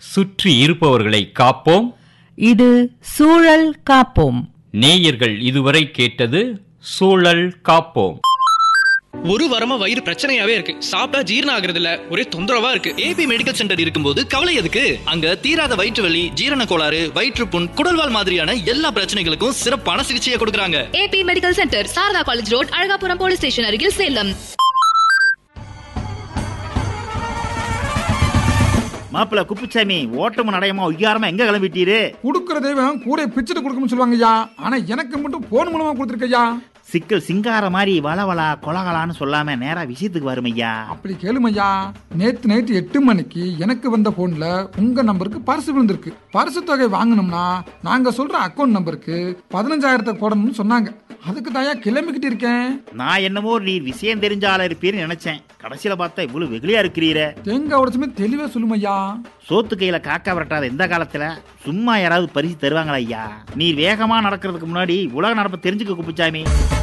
சுற்றி இருப்பவர்களை காப்போம் இது சூழல் காப்போம் நேயர்கள் இதுவரை கேட்டது சூழல் காப்போம் ஒரு வாரமா வயிறு பிரச்சனையாவே இருக்கு சாப்பிட்டா ஜீரணம் ஆகுறது இல்ல ஒரே தொந்தரவா இருக்கு ஏபி மெடிக்கல் சென்டர் இருக்கும்போது கவலை எதுக்கு அங்க தீராத வயிற்று வலி ஜீரண கோளாறு வயிற்றுப்புண் குடல்வால் மாதிரியான எல்லா பிரச்சனைகளுக்கும் சிறப்பான சிகிச்சையை கொடுக்கறாங்க A B medical centre Sarada college road Alagapuram police station அருகில் சேலம் மாப்பிள்ள குப்புசாமி ஓட்டமும் நடையமா ஒய்யாரமா எங்க கிளம்பிட்டீரு கொடுக்கிற தெய்வம் கூட பிச்சுட்டு கொடுக்கணும்னு சொல்லுவாங்க ஐயா ஆனா எனக்கு மட்டும் போன் மூலமா கொடுத்துருக்கையா சிக்கல் சிங்கார மாதிரி வளவளா கொலகலான்னு சொல்லாம நேரா விஷயத்துக்கு வரும் ஐயா அப்படி கேளுமையா நேத்து நைட்டு எட்டு மணிக்கு எனக்கு வந்த போன்ல உங்க நம்பருக்கு பரிசு விழுந்திருக்கு பரிசு தொகை வாங்கணும்னா நாங்க சொல்ற அக்கௌண்ட் நம்பருக்கு பதினஞ்சாயிரத்தை போடணும்னு சொன்னாங்க அதுக்கு தாயா கிளம்பிக்கிட்டு இருக்கேன் நான் என்னமோ நீ விஷயம் தெரிஞ்ச ஆளா இருப்பீர்னு நினைச்சேன் கடைசியில பார்த்தா இவ்வளவு வெகுளியா இருக்கிறீரே தேங்காய் உடச்சுமே தெளிவா சொல்லுமையா சோத்து கையில காக்கா விரட்டாத இந்த காலத்துல சும்மா யாராவது பரிசு தருவாங்களா ஐயா நீ வேகமா நடக்கிறதுக்கு முன்னாடி உலக நடப்பை தெரிஞ்சுக்க குப்புச்சாமி